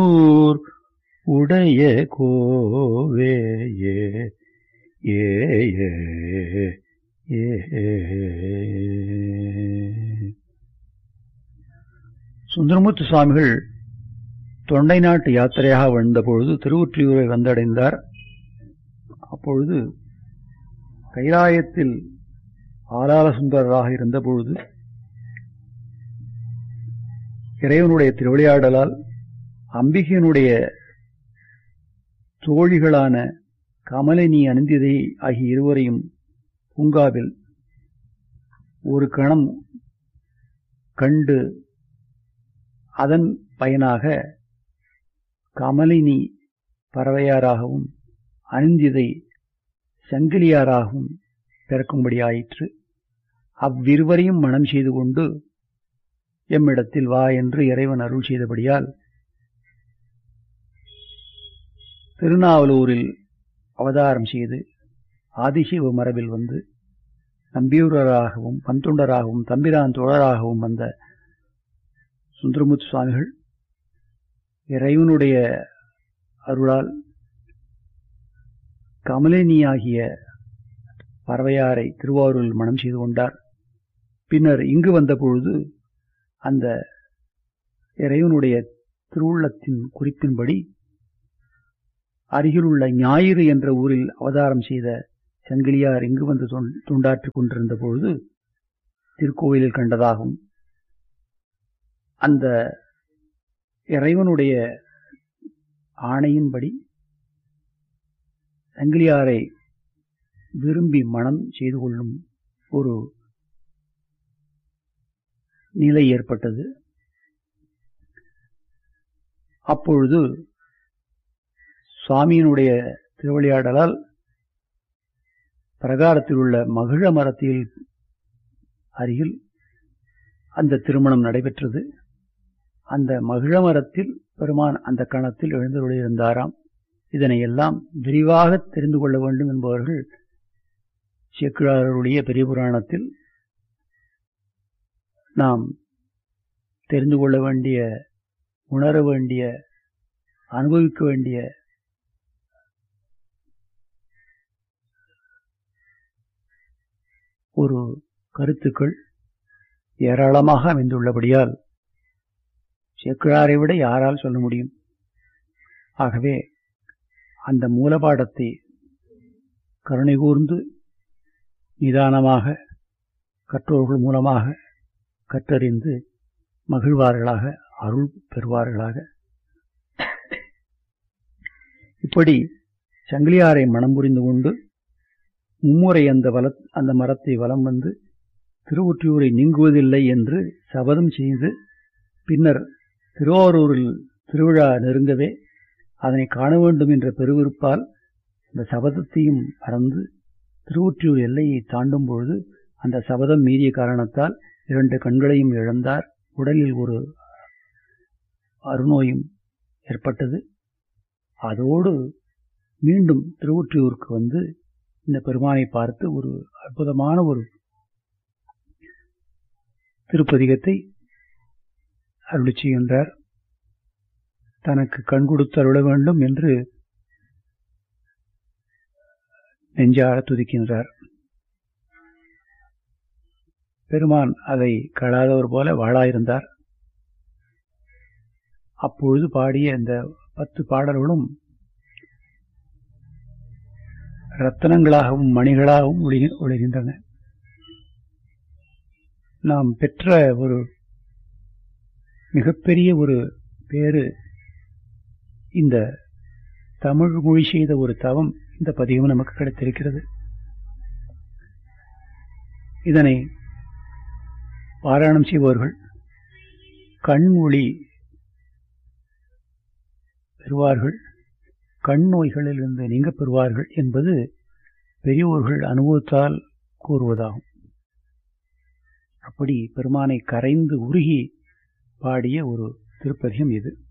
சுந்தரமூர் உடைய கோவே ஏ ஏ ஏ ஏ சுந்தரமூர்த்தி சுவாமிகள் தொண்டை நாட்டு யாத்திரையாக வந்தபொழுது திருவொற்றியூரை வந்தடைந்தார் அப்பொழுது கைலாயத்தில் ஆலால சுந்தரராக இருந்தபொழுது இறைவனுடைய திருவிளையாடலால் அம்பிகையினுடைய தோழிகளான கமலினி அனந்திதை ஆகிய இருவரையும் பூங்காவில் ஒரு கணம் கண்டு அதன் பயனாக கமலினி பறவையாராகவும் அனிந்திதை சங்கிலியாராகவும் பிறக்கும்படியாயிற்று அவ்விருவரையும் மனம் செய்து கொண்டு எம்மிடத்தில் வா என்று இறைவன் அருள் செய்தபடியால் திருநாவலூரில் அவதாரம் செய்து ஆதிசிவ மரபில் வந்து நம்பியூரராகவும் பன்தொண்டராகவும் தம்பிரான் தோழராகவும் வந்த சுந்தரமுத்து சுவாமிகள் இறைவனுடைய அருளால் கமலினியாகிய பறவையாரை திருவாரூரில் மனம் செய்து கொண்டார் பின்னர் இங்கு வந்த பொழுது அந்த இறைவனுடைய திருவுள்ளத்தின் குறிப்பின்படி அருகிலுள்ள ஞாயிறு என்ற ஊரில் அவதாரம் செய்த சங்கிலியார் இங்கு வந்து தொண்டாற்றிக் கொண்டிருந்த பொழுது திருக்கோயிலில் கண்டதாகும் அந்த இறைவனுடைய ஆணையின்படி சங்கிலியாரை விரும்பி மனம் செய்து கொள்ளும் ஒரு நிலை ஏற்பட்டது அப்பொழுது சுவாமியினுடைய திருவிளையாடலால் பிரகாரத்தில் உள்ள மகிழ மரத்தில் அருகில் அந்த திருமணம் நடைபெற்றது அந்த மகிழ மரத்தில் பெருமான் அந்த கணத்தில் எழுந்தருளியிருந்தாராம் இதனை எல்லாம் விரிவாக தெரிந்து கொள்ள வேண்டும் என்பவர்கள் சேக்கிழாருடைய பெரிய புராணத்தில் நாம் தெரிந்து கொள்ள வேண்டிய உணர வேண்டிய அனுபவிக்க வேண்டிய ஒரு கருத்துக்கள் ஏராளமாக அமைந்துள்ளபடியால் சேக்கிழாரை விட யாரால் சொல்ல முடியும் ஆகவே அந்த மூலபாடத்தை கருணை கூர்ந்து நிதானமாக கற்றோர்கள் மூலமாக கற்றறிந்து மகிழ்வார்களாக அருள் பெறுவார்களாக இப்படி சங்கிலியாரை மனம் புரிந்து கொண்டு மும்முறை அந்த வல அந்த மரத்தை வலம் வந்து திருவொற்றியூரை நீங்குவதில்லை என்று சபதம் செய்து பின்னர் திருவாரூரில் திருவிழா நெருங்கவே அதனை காண வேண்டும் என்ற பெருவிருப்பால் அந்த சபதத்தையும் மறந்து திருவொற்றியூர் எல்லையை தாண்டும் பொழுது அந்த சபதம் மீறிய காரணத்தால் இரண்டு கண்களையும் இழந்தார் உடலில் ஒரு அருநோயும் ஏற்பட்டது அதோடு மீண்டும் திருவொற்றியூருக்கு வந்து இந்த பெருமானை பார்த்து ஒரு அற்புதமான ஒரு திருப்பதிகத்தை அருளி செய்கின்றார் தனக்கு கண் கொடுத்து அருள வேண்டும் என்று நெஞ்சார துதிக்கின்றார் பெருமான் அதை களாதவர் போல வாழாயிருந்தார் அப்பொழுது பாடிய இந்த பத்து பாடல்களும் ரத்தனங்களாகவும் மணிகளாகவும் ஒளிகின்றன நாம் பெற்ற ஒரு மிகப்பெரிய ஒரு பேரு இந்த தமிழ் மொழி செய்த ஒரு தவம் இந்த பதிவும் நமக்கு கிடைத்திருக்கிறது இதனை பாராயணம் செய்பவர்கள் கண் ஒளி பெறுவார்கள் கண் நோய்களிலிருந்து நீங்க பெறுவார்கள் என்பது பெரியோர்கள் அனுபவத்தால் கூறுவதாகும் அப்படி பெருமானை கரைந்து உருகி பாடிய ஒரு திருப்பதிகம் இது